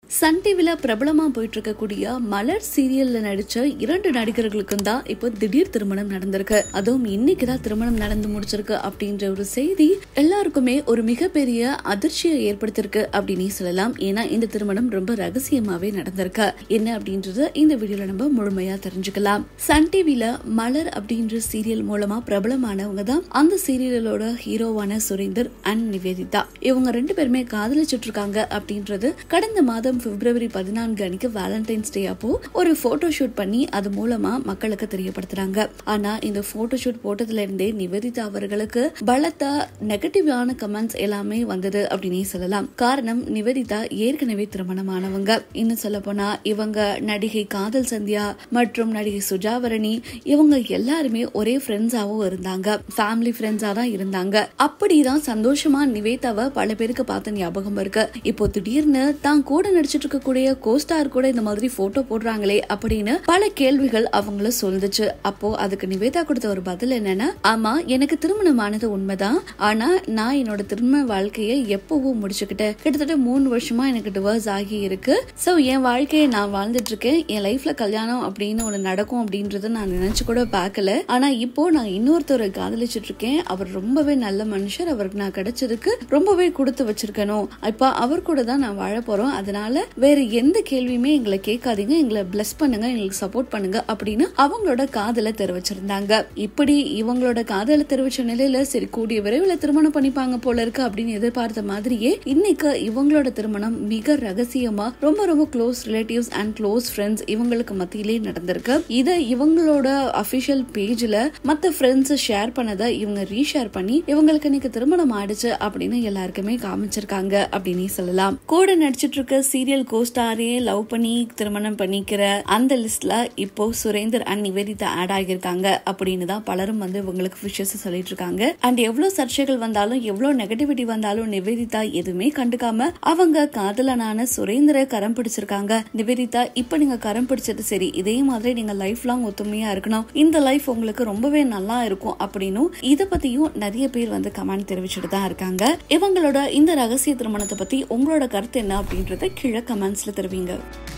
Sun டிவில பிரபலமா போயிட்டு இருக்கக்கூடிய மலர் சீரியல்ல நடிச்ச இரண்டு நடிகர்களுக்கும் தான் இப்போ திடீர் திருமணம் நடந்திருக்கு அதுவும் இன்னைக்கு தான் திருமணம் நடந்து முடிச்சிருக்கு அப்படின்ற ஒரு செய்தி எல்லாருக்குமே ஒரு மிகப்பெரிய அதிர்ச்சியை ஏற்படுத்திருக்கு அப்படின்னு சொல்லலாம் ஏன்னா இந்த திருமணம் ரொம்ப ரகசியமாவே நடந்திருக்கு என்ன அப்படின்றது இந்த வீடியோல நம்ம முழுமையா தெரிஞ்சுக்கலாம் சன் டிவில மலர் அப்படின்ற சீரியல் மூலமா பிரபலமானவங்க தான் அந்த சீரியலோட ஹீரோவான சுரேந்தர் அண்ட் நிவேதிதா இவங்க ரெண்டு பேருமே காதலிச்சிட்டு இருக்காங்க அப்படின்றது கடந்த மாதம் பிப்ரவரி பதினான்கு அன்னைக்கு வேலண்டைன்ஸ் டே அப்போ ஒரு போட்டோ ஷூட் பண்ணி அது மூலமா மக்களுக்கு தெரியப்படுத்துறாங்க ஆனா இந்த போட்டோ ஷூட் போட்டதுல இருந்தே நிவேதிதா அவர்களுக்கு பலத்த நெகட்டிவான கமெண்ட்ஸ் எல்லாமே வந்தது அப்படின்னே சொல்லலாம் காரணம் நிவேதிதா ஏற்கனவே திருமணமானவங்க இன்னும் சொல்ல போனா இவங்க நடிகை காதல் சந்தியா மற்றும் நடிகை சுஜாவரணி இவங்க எல்லாருமே ஒரே ஃப்ரெண்ட்ஸாவும் இருந்தாங்க ஃபேமிலி ஃப்ரெண்ட்ஸா தான் இருந்தாங்க அப்படிதான் சந்தோஷமா நிவேதாவை பல பேருக்கு பார்த்த ஞாபகம் இருக்கு இப்போ திடீர்னு தான் கூட நடிச்சிட்டு இருக்கக்கூடிய கோஸ்டார் கூட இந்த மாதிரி போட்டோ போடுறாங்களே அப்படின்னு பல கேள்விகள் அவங்கள சொல்லுச்சு அப்போ அதுக்கு நிவேதா கொடுத்த ஒரு பதில் என்னன்னா ஆமா எனக்கு திருமணமானது உண்மைதான் ஆனா நான் என்னோட திருமண வாழ்க்கையை எப்பவும் முடிச்சுக்கிட்டேன் கிட்டத்தட்ட மூணு வருஷமா எனக்கு டிவோர்ஸ் ஆகி இருக்கு சோ என் வாழ்க்கையை நான் வாழ்ந்துட்டு இருக்கேன் என் லைஃப்ல கல்யாணம் அப்படின்னு ஒண்ணு நடக்கும் அப்படின்றத நான் நினைச்சு கூட பார்க்கல ஆனா இப்போ நான் இன்னொருத்தரை காதலிச்சிட்டு இருக்கேன் அவர் ரொம்பவே நல்ல மனுஷர் அவருக்கு நான் கிடைச்சதுக்கு ரொம்பவே கொடுத்து வச்சிருக்கணும் இப்ப அவர் கூட தான் நான் வாழ போறோம் அதனால வேற எந்த கேள்வியுமே எங்களை கேட்காதீங்க எங்களை பிளஸ் பண்ணுங்க எங்களுக்கு சப்போர்ட் பண்ணுங்க அப்படின்னு அவங்களோட காதலை தெரிவிச்சிருந்தாங்க இப்படி இவங்களோட காதலை தெரிவிச்ச நிலையில சரி கூடிய விரைவில் திருமணம் பண்ணிப்பாங்க போல இருக்கு அப்படின்னு எதிர்பார்த்த மாதிரியே இன்னைக்கு இவங்களோட திருமணம் மிக ரகசியமா ரொம்ப ரொம்ப close relatives and close friends இவங்களுக்கு மத்தியிலே நடந்திருக்கு இதை இவங்களோட அபிஷியல் பேஜ்ல மத்த ஃப்ரெண்ட்ஸ் ஷேர் பண்ணதை இவங்க ரீஷேர் பண்ணி இவங்களுக்கு இன்னைக்கு திருமணம் ஆயிடுச்சு அப்படின்னு எல்லாருக்குமே காமிச்சிருக்காங்க அப்படின்னு சொல்லலாம் கூட நடிச்சிட்டு இருக்க சீரியல் கோஸ்டாரே லவ் பண்ணி திருமணம் பண்ணிக்கிற அந்த லிஸ்ட்ல இப்போ சுரேந்தர் அண்ட் நிவேதிதா ஆட் ஆகியிருக்காங்க அப்படின்னு தான் பலரும் வந்து இவங்களுக்கு விஷஸ் சொல்லிட்டு இருக்காங்க அண்ட் எவ்வளவு சர்ச்சைகள் வந்தாலும் எவ்வளவு நெகட்டிவிட்டி வந்தாலும் நிவேதிதா எதுவுமே கண்டுக்காம அவங்க காதலனான சுரேந்தரை கரம் பிடிச்சிருக்காங்க நிவேதிதா இப்ப நீங்க கரம் பிடிச்சது சரி இதே மாதிரி நீங்க லைஃப் லாங் ஒத்துமையா இருக்கணும் இந்த லைஃப் உங்களுக்கு ரொம்பவே நல்லா இருக்கும் அப்படின்னும் இத பத்தியும் நிறைய பேர் வந்து கமெண்ட் தெரிவிச்சுட்டு தான் இருக்காங்க இவங்களோட இந்த ரகசிய திருமணத்தை பத்தி உங்களோட கருத்து என்ன அப்படின்றத கீழே கமெண்ட்ஸ்ல தெரிவிங்க